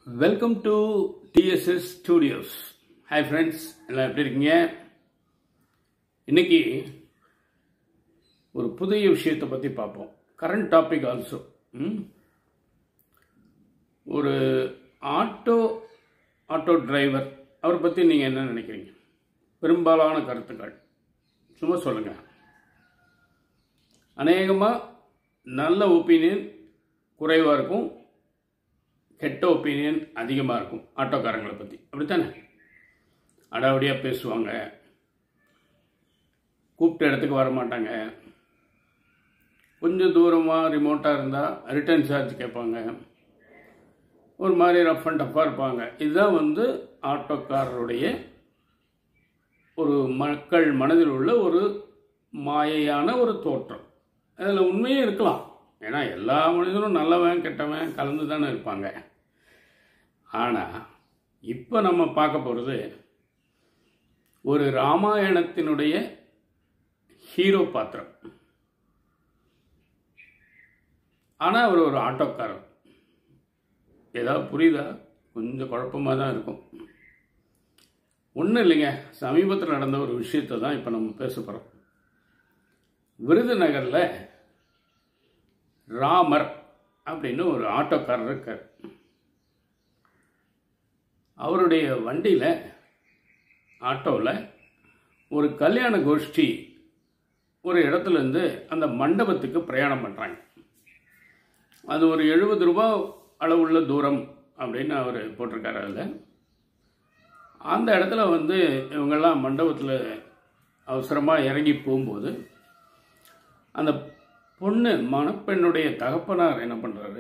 welcome to TSS studios hi friends எல்லாம் எப்படி இருக்கீங்க இன்னைக்கு ஒரு புதிய விஷயத்தை பற்றி பார்ப்போம் கரண்ட் டாபிக் ஆல்சோ ஒரு ஆட்டோ ஆட்டோ டிரைவர் அவரை பற்றி நீங்கள் என்ன நினைக்கிறீங்க பெரும்பாலான கருத்துக்கள் சும்மா சொல்லுங்கள் அநேகமாக நல்ல ஒப்பீனியன் குறைவாக இருக்கும் கெட்ட ஒப்பீனியன் அதிகமாக இருக்கும் ஆட்டோக்காரங்களை பற்றி அப்படித்தானே அடாவடியாக பேசுவாங்க கூப்பிட்ட இடத்துக்கு வர மாட்டாங்க கொஞ்சம் தூரமாக ரிமோட்டாக இருந்தால் ரிட்டர்ன் சார்ஜ் கேட்பாங்க ஒரு மாதிரி ரஃப் அண்ட் டஃப்பாக இருப்பாங்க இதுதான் வந்து ஆட்டோக்காரருடைய ஒரு மக்கள் மனதில் உள்ள ஒரு மாயையான ஒரு தோற்றம் அதில் உண்மையும் இருக்கலாம் ஏன்னா எல்லா மனிதனும் நல்லவன் கெட்டவன் கலந்து தானே இருப்பாங்க ஆனால் இப்போ நம்ம பார்க்க போகிறது ஒரு ராமாயணத்தினுடைய ஹீரோ பாத்திரம் ஆனால் அவர் ஒரு ஆட்டோக்காரர் ஏதாவது புரியுதா கொஞ்சம் குழப்பமாக தான் இருக்கும் ஒன்றும் இல்லைங்க சமீபத்தில் நடந்த ஒரு விஷயத்தை தான் இப்போ நம்ம பேச போகிறோம் விருதுநகரில் ராமர் அப்படின்னு ஒரு ஆட்டோக்காரர் இருக்கார் அவருடைய வண்டியில் ஆட்டோவில் ஒரு கல்யாண கோஷ்டி ஒரு இடத்துலேருந்து அந்த மண்டபத்துக்கு பிரயாணம் பண்ணுறாங்க அது ஒரு எழுபது ரூபா அளவுள்ள தூரம் அப்படின்னு அவர் போட்டிருக்காரு அதில் அந்த இடத்துல வந்து இவங்கெல்லாம் மண்டபத்தில் அவசரமாக இறங்கி போகும்போது அந்த பொண்ணு மணப்பெண்ணுடைய தகப்பனார் என்ன பண்ணுறாரு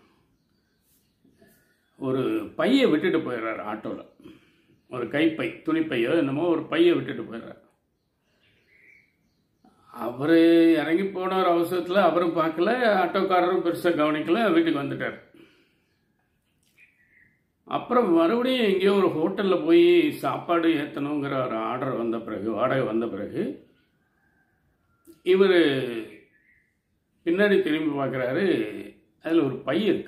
ஒரு பையை விட்டுட்டு போயிடுறாரு ஆட்டோவில் ஒரு கைப்பை துணிப்பையோ என்னமோ ஒரு பையை விட்டுட்டு போயிடுறாரு அவர் இறங்கி போனார் அவசரத்தில் அவரும் பார்க்கல ஆட்டோக்காரரும் பெருசாக கவனிக்கல வீட்டுக்கு வந்துட்டார் அப்புறம் மறுபடியும் எங்கேயோ ஒரு ஹோட்டலில் போய் சாப்பாடு ஏற்றணுங்கிற ஒரு ஆர்டர் வந்த பிறகு வாடகை வந்த பிறகு இவர் பின்னாடி திரும்பி பார்க்குறாரு அதில் ஒரு பை இருக்கு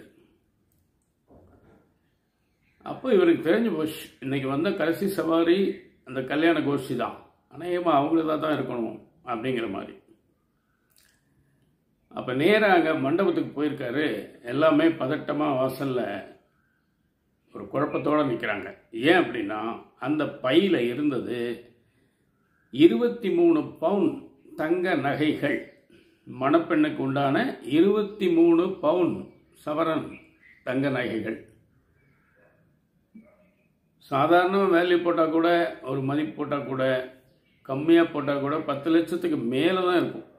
அப்போ இவருக்கு தெரிஞ்சு போச்சு இன்னைக்கு வந்த கடைசி சவாரி அந்த கல்யாண கோஷ்டி தான் அநேகமாக அவங்களதாக தான் இருக்கணும் அப்படிங்கிற மாதிரி அப்போ நேராக அங்கே மண்டபத்துக்கு போயிருக்காரு எல்லாமே பதட்டமாக வாசலில் ஒரு குழப்பத்தோடு நிற்கிறாங்க ஏன் அப்படின்னா அந்த பையில் இருந்தது இருபத்தி மூணு பவுன் தங்க நகைகள் மணப்பெண்ணுக்கு உண்டான இருபத்தி மூணு பவுன் சவரன் தங்க நகைகள் சாதாரண வேல்யூ போட்டால் கூட ஒரு மதிப்பு போட்டால் கூட கம்மியாக போட்டால் கூட பத்து லட்சத்துக்கு மேலே தான் இருக்கும்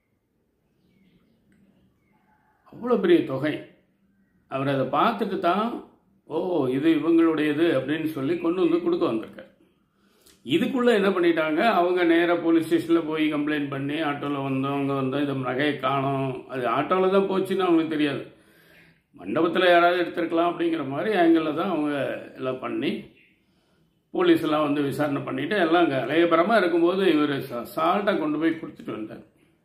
அவ்வளோ பெரிய தொகை அவர் அதை பார்த்துட்டு தான் ஓ இது இவங்களுடையது அப்படின்னு சொல்லி கொண்டு வந்து கொடுக்க வந்திருக்கார் இதுக்குள்ளே என்ன பண்ணிட்டாங்க அவங்க நேராக போலீஸ் ஸ்டேஷனில் போய் கம்ப்ளைண்ட் பண்ணி ஆட்டோவில் வந்தவங்க வந்தோம் இந்த நகையை காணும் அது ஆட்டோவில் தான் போச்சுன்னு அவங்களுக்கு தெரியாது மண்டபத்தில் யாராவது எடுத்திருக்கலாம் அப்படிங்கிற மாதிரி ஆங்கிளில் தான் அவங்க எல்லாம் பண்ணி போலீஸ் எல்லாம் வந்து விசாரணை பண்ணிவிட்டு எல்லாம் அங்கே அலையபரமாக இருக்கும்போது இவர் சால்ட்டாக கொண்டு போய் கொடுத்துட்டு வந்தார்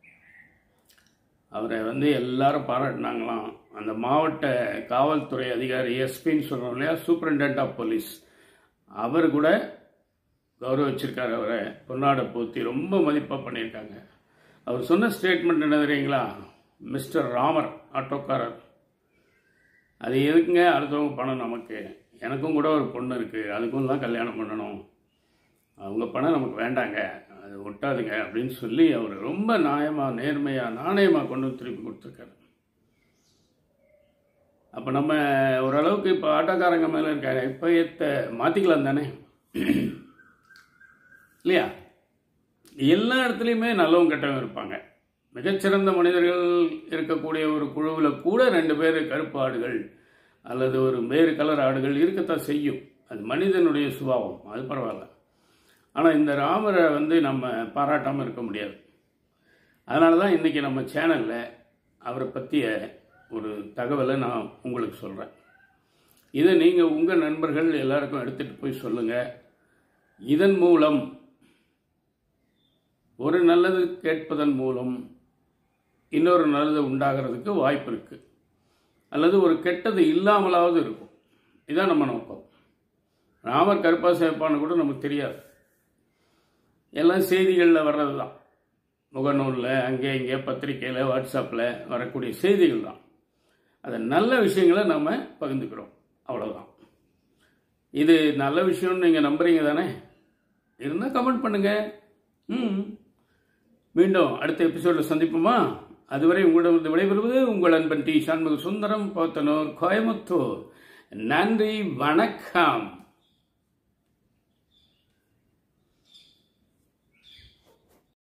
அவரை வந்து எல்லாரும் பாராட்டினாங்களாம் அந்த மாவட்ட காவல்துறை அதிகாரி எஸ்பின்னு சொல்கிறோம் இல்லையா சூப்பரிண்டென்ட் ஆஃப் போலீஸ் அவர் கூட கௌரவிச்சிருக்காரு அவரை பொன்னாடை பூத்தி ரொம்ப மதிப்பாக பண்ணியிருக்காங்க அவர் சொன்ன ஸ்டேட்மெண்ட் என்ன தெரியுங்களா மிஸ்டர் ராமர் ஆட்டோக்காரர் அது எதுக்குங்க அடுத்தவங்க பணம் நமக்கு எனக்கும் கூட ஒரு பொண்ணு இருக்குது அதுக்கும் தான் கல்யாணம் பண்ணணும் அவங்க பணம் நமக்கு வேண்டாங்க அது ஒட்டாதுங்க அப்படின்னு சொல்லி அவர் ரொம்ப நியாயமாக நேர்மையாக நாணயமாக கொண்டு வந்து திருப்பி கொடுத்துருக்காரு அப்போ நம்ம ஓரளவுக்கு இப்போ ஆட்டோக்காரங்க மேலே இருக்க இப்பயத்தை மாற்றிக்கலாம் தானே இல்லையா எல்லா இடத்துலையுமே நல்லவங்க கெட்டவங்க இருப்பாங்க மிகச்சிறந்த மனிதர்கள் இருக்கக்கூடிய ஒரு குழுவில் கூட ரெண்டு பேர் கருப்பு ஆடுகள் அல்லது ஒரு வேறு கலர் ஆடுகள் இருக்கத்தான் செய்யும் அது மனிதனுடைய சுபாவம் அது பரவாயில்ல ஆனால் இந்த ராமரை வந்து நம்ம பாராட்டாமல் இருக்க முடியாது அதனால தான் இன்றைக்கி நம்ம சேனலில் அவரை பற்றிய ஒரு தகவலை நான் உங்களுக்கு சொல்கிறேன் இதை நீங்கள் உங்கள் நண்பர்கள் எல்லாருக்கும் எடுத்துகிட்டு போய் சொல்லுங்கள் இதன் மூலம் ஒரு நல்லது கேட்பதன் மூலம் இன்னொரு நல்லது உண்டாகிறதுக்கு வாய்ப்பு இருக்குது அல்லது ஒரு கெட்டது இல்லாமலாவது இருக்கும் இதுதான் நம்ம நோக்கம் ராமர் கருப்பா சேப்பான்னு கூட நமக்கு தெரியாது எல்லாம் செய்திகளில் வர்றது தான் முகநூலில் அங்கே இங்கே பத்திரிக்கையில் வாட்ஸ்அப்பில் வரக்கூடிய செய்திகள் தான் அது நல்ல விஷயங்களை நம்ம பகிர்ந்துக்கிறோம் அவ்வளோதான் இது நல்ல விஷயம்னு நீங்கள் நம்புறீங்க தானே இருந்தால் கமெண்ட் பண்ணுங்க ம் மீண்டும் அடுத்த எபிசோடில் சந்திப்போமா அதுவரை உங்களிடம் விடைபெறுவது உங்கள் அன்பன் டி சண்முக சுந்தரம் போத்தனூர் கோயமுத்தூர் நன்றி வணக்கம்